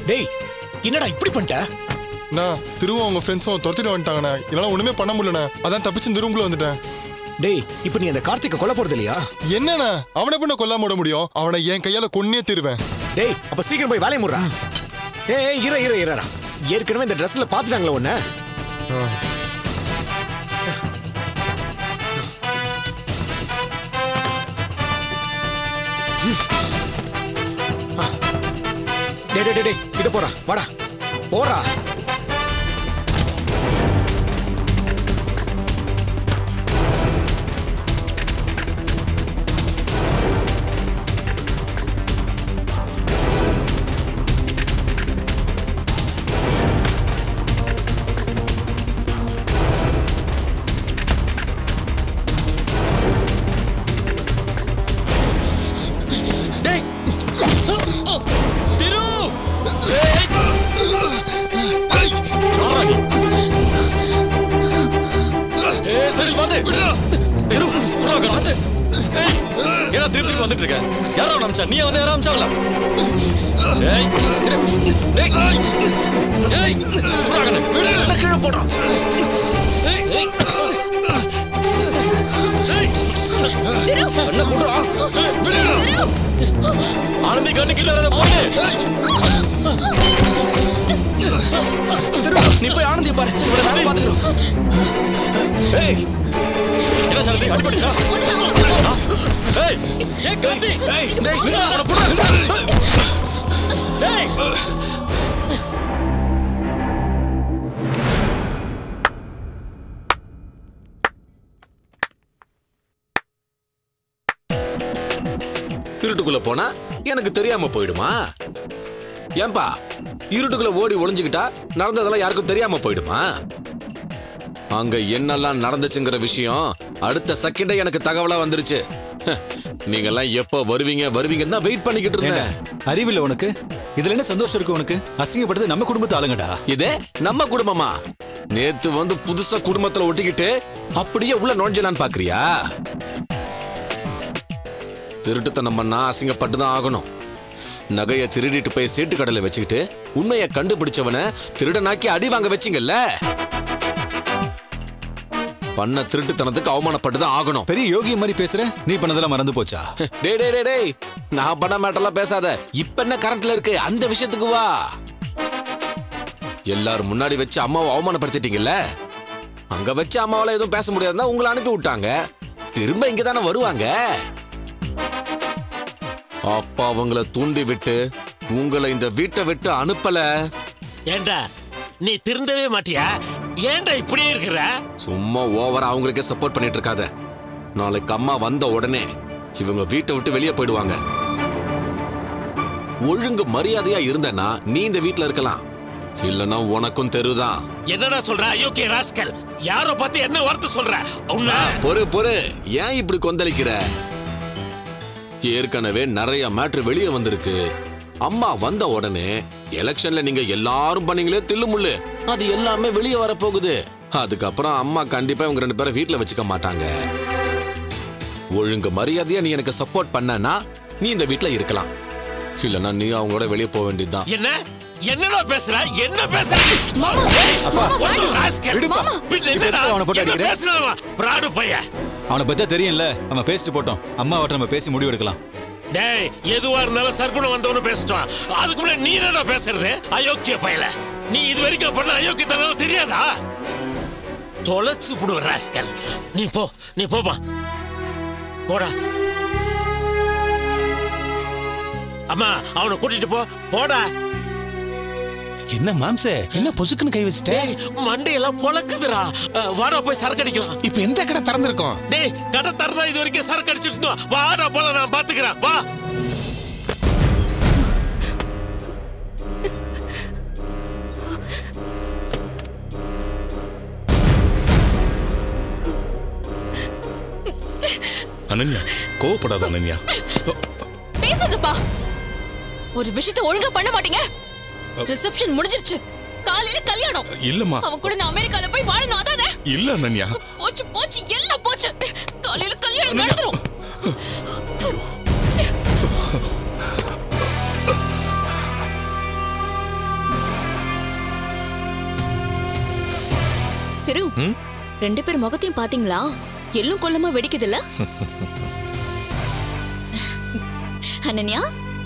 டேய் என்னடா இப்படி பண்ணிட்ட நான் திருவும் அவங்க ஃப்ரெண்ட்ஸும் துரத்திட்டு வந்துட்டாங்கண்ணே என்னால ஒண்ணுமே பண்ண முடியலண்ணே அதான் தப்பிச்சு இந்த ரூம்குள்ள வந்துட்டேன் டேய் இப்போ நீ அந்த கார்த்திகை கொல்ல போறது இல்லையா என்னண்ணா அவனை பண்ண கொல்லாம விட முடியும் அவனை என் கையால கொன்னே தருவேன் டேய் அப்ப சீக்கிரம் போய் வேலையை முடுறா ஏய் ஏய், இரு இரு இருடா ஏற்கனவே இந்த ட்ரெஸ்ல பாத்துட்டாங்களே உன்ன டேய் டேய் டேய், டேய் இது போறா வாடா போறா டேய் திரு ஏய் சரி வந்து இரு உட்காரு வந்து ஏய், ஏடா திருப்பி திருப்பி வந்துட்டு இருக்க யாரோ நம்பிச்சா நீ வந்து யாரோ அமிச்சாங்களா ஏய் இரு. டேய் ஏய் உட்காரு விடு என்ன கீழே போடுறான் ஏய் ஏய் ஏய் என்ன போடுறா விடு ஆனந்தி கண்ணு கீழே வராத போடு திரு நீ போய் ஆனந்தி பாரு இவரை நாங்க பாத்துக்கிறோம் ஏய் என்ன சாரதி அடிபடிச்சா ஏய் ஏய் கந்தி ஏய் டேய் விடுடா அவன புடி டேய் இருட்டுக்குள்ள போனா எனக்கு தெரியாம போயிடுமா ஏன்பா இருட்டுக்குள்ள ஓடி ஒளிஞ்சுக்கிட்டா நடந்ததெல்லாம் யாருக்கும் தெரியாம போயிடுமா அங்க என்னெல்லாம் நடந்துச்சுங்கிற விஷயம் அடுத்த செகண்டே எனக்கு தகவலா வந்துருச்சு ஹ, நீங்கெல்லாம் எப்ப வருவீங்க வருவீங்கன்னு தான் வெயிட் பண்ணிக்கிட்டு இருந்தேன் அறிவில்ல உனக்கு இதுல என்ன சந்தோஷம் இருக்கு உனக்கு அசிங்கப்படுறது நம்ம குடும்பத்து ஆளுங்கடா இதே நம்ம குடும்பமா நேத்து வந்து புதுசா குடும்பத்துல ஒட்டிக்கிட்டு அப்படியே உள்ள நுழைஞ்சலான்னு பாக்குறியா திருட்டுத்தனம் பண்ணா அசிங்கப்பட்டு தான் ஆகணும் நகைய திருடிட்டு போய் சேட்டு கடலை வச்சுக்கிட்டு உண்மையை கண்டுபிடிச்சவன திருடனாக்கி அடி வாங்க வச்சிங்கல்ல பண்ண திருட்டுத்தனத்துக்கு அவமானப்பட்டு தான் ஆகணும் பெரிய யோகி மாதிரி பேசுற நீ பண்ணதெல்லாம் மறந்து போச்சா டேய் டேய் டேய் டேய் நான் பண்ண மேட்டர்லாம் பேசாத இப்ப என்ன கரண்ட்ல இருக்கு அந்த விஷயத்துக்கு வா எல்லாரும் முன்னாடி வச்சு அம்மாவை அவமானப்படுத்திட்டீங்கல்ல அங்க வச்சு அம்மாவால எதுவும் பேச முடியாதுன்னா உங்களை அனுப்பி விட்டாங்க திரும்ப இங்க தானே வருவாங்க அப்பா அவங்கள தூண்டி விட்டு உங்களை இந்த வீட்டை விட்டு அனுப்பல ஏண்டா நீ திருந்தவே மாட்டியா ஏன்டா இப்படியே இருக்கிற சும்மா ஓவரா அவங்களுக்கே சப்போர்ட் பண்ணிட்டு இருக்காத நாளைக்கு அம்மா வந்த உடனே இவங்க வீட்டை விட்டு வெளியே போயிடுவாங்க ஒழுங்கு மரியாதையா இருந்தனா நீ இந்த வீட்ல இருக்கலாம் இல்லனா உனக்கும் தெருதான் என்னடா சொல்ற அயோக்கிய ராஸ்கல் யார பார்த்து என்ன வார்த்தை சொல்ற உன்ன பொறு பொறு ஏன் இப்படி கொந்தளிக்கிற ஏற்கனவே நிறைய மேட்ரு வெளியே வந்திருக்கு அம்மா வந்த உடனே எலெக்ஷன்ல நீங்க எல்லாரும் பண்ணீங்களே தில்லுமுள்ளு அது எல்லாமே வெளியே வரப்போகுது அதுக்கப்புறம் அம்மா கண்டிப்பா இவங்க ரெண்டு பேரும் வீட்ல வச்சுக்க மாட்டாங்க ஒழுங்கு மரியாதையா நீ எனக்கு சப்போர்ட் பண்ணனா நீ இந்த வீட்ல இருக்கலாம் இல்லனா நீ அவங்களோட வெளியே போக வேண்டியதுதான் என்ன என்னடா பேசுற என்ன பேசுற ராஸ்கல் விடுப்பா. பின்ன என்னடா விடுப்பா, அவனை போட்டு என்ன அடிக்கிற? பேசுறான் பிராடு பையன் அவனை பத்தா தெரியும்ல நம்ம பேசிட்டு போட்டோம் அம்மாவட்ட நம்ம பேசி முடிவு எடுக்கலாம் டேய் எதுவா இருந்தாலும் சர்க்குணம் வந்தவனு பேசிட்டான் அதுக்கு முன்னாடி நீ என்னடா பேசுறது அயோக்கிய பயல நீ இது வரைக்கும் பண்ண அயோக்கியத்தனம் தெரியாதா தொலைச்சு புடு ராஸ்கல் நீ போ நீ போப்பா போடா அம்மா அவனை கூட்டிட்டு போ போடா என்ன மாம்சே என்ன பொசுக்குன்னு கை வச்சுட்ட டேய் மண்டையெல்லாம் பொழக்குதுடா அஹ், வாடா போய் சரக்கு அடிக்கலாம் இப்ப எந்த கடை திறந்திருக்கோம் டேய் கடை தரதா இது வரைக்கும் சரக்கு அடிச்சிட்டு இருந்தோம் வாடா போல நான் பாத்துக்கிறேன் வா அனன்யா கோவப்படாத அனன்யா பேசுங்கப்பா ஒரு விஷயத்த ஒழுங்கா பண்ண மாட்டீங்க ரிசப்ஷன் முடிஞ்சிருச்சு காலையில கல்யாணம் இல்லம்மா அவன் கூட நான் அமெரிக்கால போய் வாழணும் அதானே இல்ல அனன்யா போச்சு போச்சு எல்லாம் போச்சு காலையில கல்யாணம் நடந்துரும் ச்சே. ரெண்டு பேர் முகத்தையும் பாத்தீங்களா எள்ளும் கொள்ளமா வெடிக்குதுல்ல அனன்யா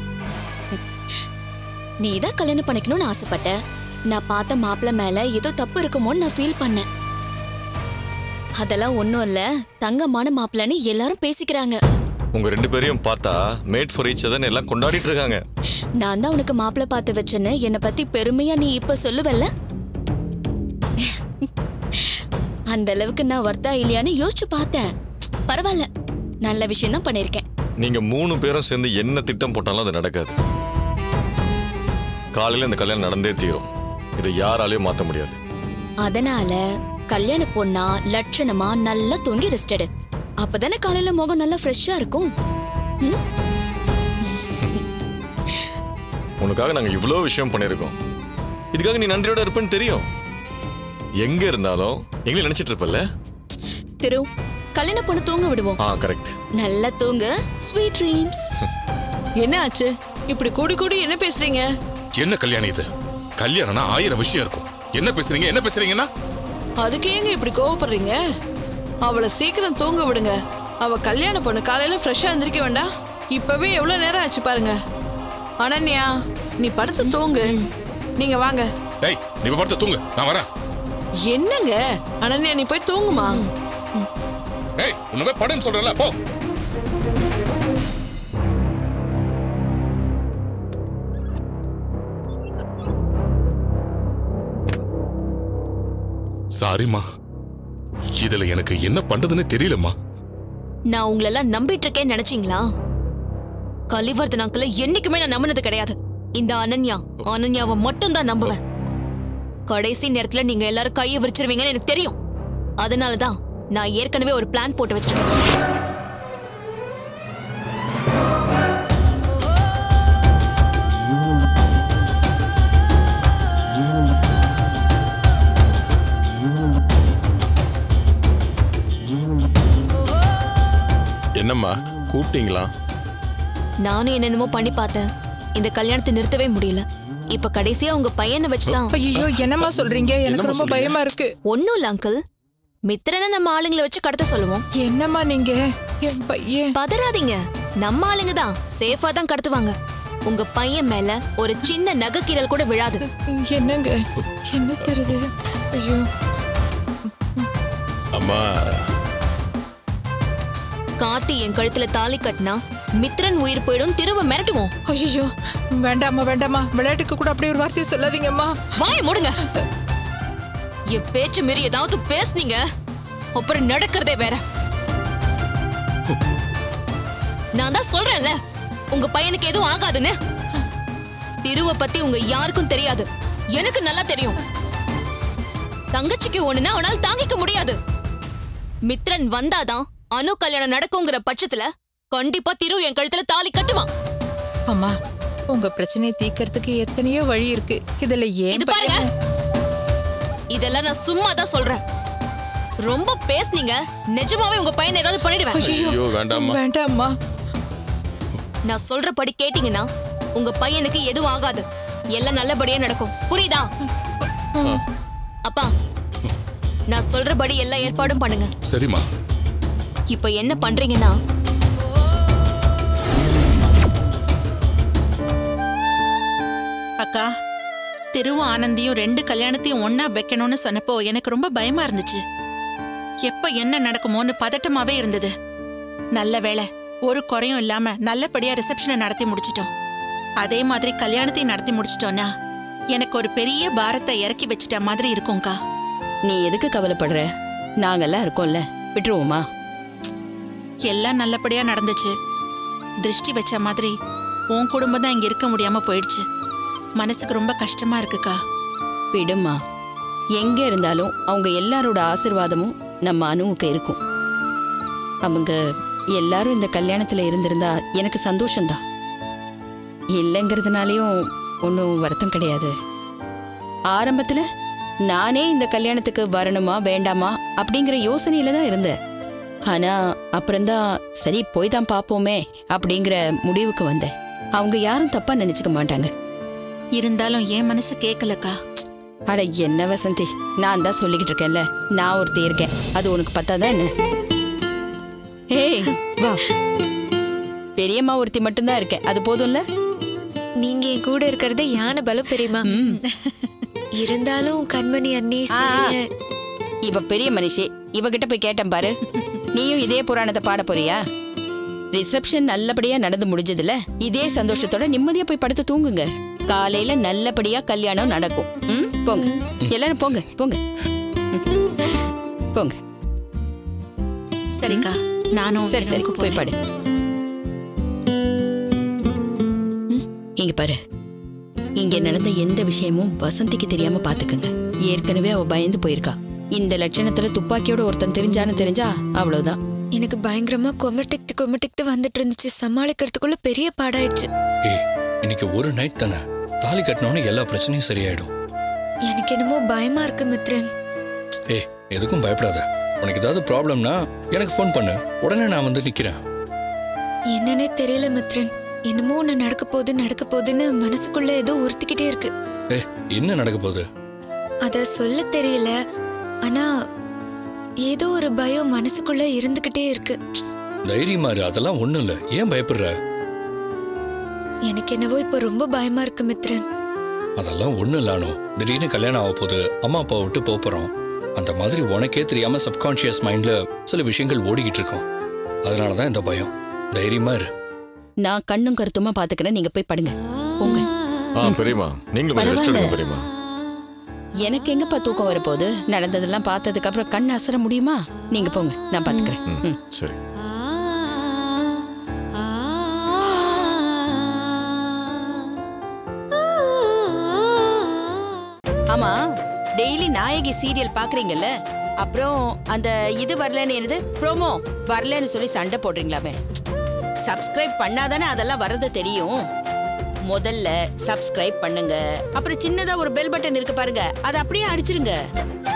நீ தான் கல்யாணம் பண்ணிக்கணும்னு ஆசைப்பட்ட நான் பார்த்த மாப்பிள்ள மேல ஏதோ தப்பு இருக்குமோன்னு நான் ஃபீல் பண்ணேன் அதெல்லாம் ஒண்ணும் இல்ல தங்கமான மாப்பிள்ளன்னு எல்லாரும் பேசிக்கிறாங்க உங்க ரெண்டு பேரையும் பார்த்தா மேட் ஃபார் ஈச் அதர் எல்லாம் கொண்டாடிட்டு இருக்காங்க நான் தான் உனக்கு மாப்பிள்ள பார்த்து வச்சேன்னு என்னை பத்தி பெருமையா நீ இப்ப சொல்லுவல்ல அந்த அளவுக்கு நான் வர்த்தா இல்லையான்னு யோசிச்சு பார்த்தேன் பரவாயில்ல நல்ல விஷயம் தான் பண்ணிருக்கேன் நீங்க மூணு பேரும் சேர்ந்து என்ன திட்டம் போட்டாலும் அது நடக்காது காலையில இந்த கல்யாணம் நடந்தே தீரும் இதை யாராலையும் மாத்த முடியாது அதனால கல்யாண பொண்ணா லட்சணமா நல்லா தூங்கி ரெஸ்ட் எடு அப்பதானே காலையில முகம் நல்லா ஃப்ரெஷ்ஷா இருக்கும் ம்? உனக்காக நாங்க இவ்வளோ விஷயம் பண்ணியிருக்கோம் இதுக்காக நீ நன்றியோட இருப்பேன்னு தெரியும் எங்க இருந்தாலும் எங்களை நினைச்சிட்டு இருப்பல்ல திரு கல்யாண பொண்ணு தூங்க விடுவோம் ஆ கரெக்ட் நல்லா தூங்கு ஸ்வீட் ட்ரீம்ஸ் என்ன ஆச்சு இப்படி கூடி கூடி என்ன பேசுறீங்க என்ன கல்யாணம் இது கல்யாணம்னா ஆயிரம் விஷயம் இருக்கும் என்ன பேசுறீங்க என்ன பேசுறீங்கன்னா அதுக்கு ஏங்க இப்படி கோவப்படுறீங்க அவளை சீக்கிரம் தூங்க விடுங்க அவ கல்யாண பொண்ணு காலையில ஃப்ரெஷ்ஷா எந்திரிக்க வேண்டாம் இப்பவே எவ்வளவு நேரம் ஆச்சு பாருங்க அனன்யா நீ படுத்து தூங்கு நீங்க வாங்க ஏய் நீ இப்ப படுத்து தூங்கு நான் வரேன் என்னங்க அனன்யா நீ போய் தூங்குமா ஏய் உன்னுமே படுன்னு சொல்றல போ சாரிம்மா இதுல எனக்கு என்ன பண்றதுன்னு தெரியலம்மா நான் உங்களெல்லாம் நம்பிட்டு இருக்கேன்னு நினைச்சீங்களா கலிவர்தன் அங்கிள் என்னைக்குமே நான் நம்பினது கிடையாது இந்த அனன்யா அனன்யாவை மட்டும் தான் நம்புவேன் கடைசி நேரத்துல நீங்க எல்லாரும் கையை விரிச்சிருவீங்கன்னு எனக்கு தெரியும் அதனாலதான் நான் ஏற்கனவே ஒரு பிளான் போட்டு வச்சிருக்கேன் என்னம்மா கூப்பிட்டீங்களா நானும் என்னென்னமோ பண்ணி பார்த்தேன் இந்த கல்யாணத்தை நிறுத்தவே முடியல இப்ப கடைசியா உங்க பையனை வச்சுதான் ஐயோ என்னம்மா சொல்றீங்க எனக்கு ரொம்ப பயமா இருக்கு ஒண்ணும் இல்ல அங்கிள் மித்திரனை நம்ம ஆளுங்களை வச்சு கடத்த சொல்லுவோம் என்னம்மா நீங்க என் பையன் பதறாதீங்க நம்ம ஆளுங்க தான் சேஃபா தான் கடத்துவாங்க உங்க பையன் மேல ஒரு சின்ன நகைக்கீரல் கூட விழாது என்னங்க என்ன செய்யறது ஐயோ அம்மா காட்டி என் கழுத்துல தாலி கட்டினா மித்ரன் உயிர் போயிடும் திரும்ப மிரட்டுவோம் ஐயோ வேண்டாம்மா வேண்டாம்மா விளையாட்டுக்கு கூட அப்படி ஒரு வார்த்தையை சொல்லாதீங்கம்மா வாய மூடுங்க என் பேச்சு மீறி ஏதாவது பேசுனீங்க அப்புறம் நடக்கிறதே வேற நான் தான் சொல்றேன்ல உங்க பையனுக்கு எதுவும் ஆகாதுன்னு திருவ பத்தி உங்க யாருக்கும் தெரியாது எனக்கு நல்லா தெரியும் தங்கச்சிக்கு ஒண்ணுனா அவனால தாங்கிக்க முடியாது மித்ரன் வந்தாதான் அனு கல்யாணம் நடக்குங்கிற பட்சத்துல கண்டிப்பா திரு என் கழுத்துல தாலி கட்டுவான் அம்மா உங்க பிரச்சனையை தீர்க்கறதுக்கு எத்தனையோ வழி இருக்கு இதுல ஏன் இது பாருங்க இதெல்லாம் நான் சும்மா தான் சொல்றேன் ரொம்ப பேசுனீங்க நிஜமாவே உங்க பையனை ஏதாவது பண்ணிடுவேன் ஐயோ வேண்டாம்மா வேண்டாம்மா நான் சொல்றபடி கேட்டீங்கன்னா உங்க பையனுக்கு எதுவும் ஆகாது எல்லாம் நல்லபடியா நடக்கும் புரியுதா அப்பா நான் சொல்றபடி எல்லா ஏற்பாடும் பண்ணுங்க சரிம்மா இப்ப என்ன பண்றீங்கன்னா அக்கா திருவும் ஆனந்தியும் ரெண்டு கல்யாணத்தையும் ஒண்ணா வைக்கணும்னு சொன்னப்போ எனக்கு ரொம்ப பயமா இருந்துச்சு எப்ப என்ன நடக்குமோன்னு பதட்டமாவே இருந்தது நல்ல வேளை ஒரு குறையும் இல்லாம நல்லபடியா ரிசப்ஷனை நடத்தி முடிச்சிட்டோம் அதே மாதிரி கல்யாணத்தையும் நடத்தி முடிச்சிட்டோம்னா எனக்கு ஒரு பெரிய பாரத்தை இறக்கி வச்சிட்ட மாதிரி இருக்கும்க்கா நீ எதுக்கு கவலைப்படுற நாங்கெல்லாம் இருக்கோம்ல விட்டுருவோமா எல்லாம் நல்லபடியா நடந்துச்சு திருஷ்டி வச்ச மாதிரி உன் குடும்பம் தான் இங்க இருக்க முடியாம போயிடுச்சு மனசுக்கு ரொம்ப கஷ்டமா இருக்குக்கா விடுமா எங்க இருந்தாலும் அவங்க எல்லாரோட ஆசிர்வாதமும் நம்ம அணுவுக்கு இருக்கும் அவங்க எல்லாரும் இந்த கல்யாணத்துல இருந்திருந்தா எனக்கு சந்தோஷம்தான் இல்லைங்கிறதுனாலையும் ஒன்றும் வருத்தம் கிடையாது ஆரம்பத்துல நானே இந்த கல்யாணத்துக்கு வரணுமா வேண்டாமா அப்படிங்கிற யோசனையில தான் இருந்தேன் ஆனா அப்புறம்தான் சரி போய் தான் பார்ப்போமே அப்படிங்கிற முடிவுக்கு வந்தேன் அவங்க யாரும் தப்பா நினைச்சுக்க மாட்டாங்க இருந்தாலும் என் மனசு கேட்கலக்கா அட என்ன வசந்தி நான் தான் சொல்லிக்கிட்டு இருக்கேன்ல நான் ஒருத்தி இருக்கேன் அது உனக்கு பத்தாதான் என்ன ஏய் வா பெரியம்மா ஒருத்தி மட்டும்தான் இருக்கேன் அது போதும்ல நீங்க என் கூட இருக்கிறது யானை பலம் பெரியமா இருந்தாலும் கண்மணி அண்ணி ஆ, ஆ. சரியா இவ பெரிய மனுஷி இவகிட்ட போய் கேட்டேன் பாரு நீயும் இதே புராணத்தை பாட போறியா ரிசப்ஷன் நல்லபடியா நடந்து முடிஞ்சதுல இதே சந்தோஷத்தோட நிம்மதியா போய் படுத்து தூங்குங்க காலையில நல்லபடியா கல்யாணம் நடக்கும் ம் போங்க எல்லாரும் போங்க போங்க ம். போங்க சரிக்கா நானும் சரி சரி ரூமுக்கு போய் போறேன். படு ம், இங்க பாரு இங்க நடந்த எந்த விஷயமும் வசந்திக்கு தெரியாம பாத்துக்கங்க ஏற்கனவே அவ பயந்து போயிருக்கா இந்த லட்சணத்துல துப்பாக்கியோட ஒருத்தன் தெரிஞ்சான்னு தெரிஞ்சா அவ்வளவுதான் எனக்கு பயங்கரமா கொமட்டிக்கிட்டு கொமட்டிக்கிட்டு வந்துட்டு இருந்துச்சு சமாளிக்கிறதுக்குள்ள பெரிய பாடாயிடுச்சு ஏய் இன்னைக்கு ஒரு நைட் தானே தாலி கட்டினோன்னு எல்லா பிரச்சனையும் சரியாயிடும் எனக்கு என்னமோ பயமா இருக்கு மித்ரன் ஏய் எதுக்கும் பயப்படாத உனக்கு ஏதாவது ப்ராப்ளம்னா எனக்கு ஃபோன் பண்ணு உடனே நான் வந்து நிக்கிறேன் என்னன்னே தெரியல மித்ரன் என்னமோ ஒண்ணு நடக்க போகுது நடக்க போகுதுன்னு மனசுக்குள்ள ஏதோ உறுத்திக்கிட்டே இருக்கு ஏய் என்ன நடக்க போகுது அத சொல்ல தெரியல ஆனா ஏதோ ஒரு பயம் மனசுக்குள்ள இருந்துகிட்டே இருக்கு தைரியமா இரு அதெல்லாம் ஒண்ணும் இல்ல ஏன் பயப்படுற எனக்கு என்னவோ இப்ப ரொம்ப பயமா இருக்கு மித்ரன் அதெல்லாம் ஒண்ணும் இல்லானோ திடீர்னு கல்யாணம் ஆக போகுது அம்மா அப்பா விட்டு போக போறோம் அந்த மாதிரி உனக்கே தெரியாம சப்கான்ஷியஸ் மைண்ட்ல சில விஷயங்கள் ஓடிக்கிட்டு இருக்கும் அதனாலதான் இந்த பயம் தைரியமா இரு நான் கண்ணும் கருத்துமா பாத்துக்கிறேன் நீங்க போய் படுங்க போங்க ஆ பெரியம்மா நீங்களும் கொஞ்சம் ரெஸ்ட் எடுங்க பரவாயில்ல. பெரியம்மா எனக்கு எங்கப்பா தூக்கம் வரப்போகுது நடந்ததெல்லாம் பார்த்ததுக்கு அப்புறம் கண் அசர முடியுமா நீங்க போங்க நான் பாத்துக்கிறேன் ம். சரி ஆமா டெய்லி நாயகி சீரியல் பாக்குறீங்கல்ல அப்புறம் அந்த இது வரலன்னு என்னது ப்ரோமோ வரலன்னு சொல்லி சண்டை போடுறீங்களாமே சப்ஸ்கிரைப் பண்ணாதானே அதெல்லாம் வர்றது தெரியும் முதல்ல சப்ஸ்கிரைப் பண்ணுங்க அப்புறம் சின்னதா ஒரு பெல் பட்டன் இருக்கு பாருங்க அதை அப்படியே அடிச்சிருங்க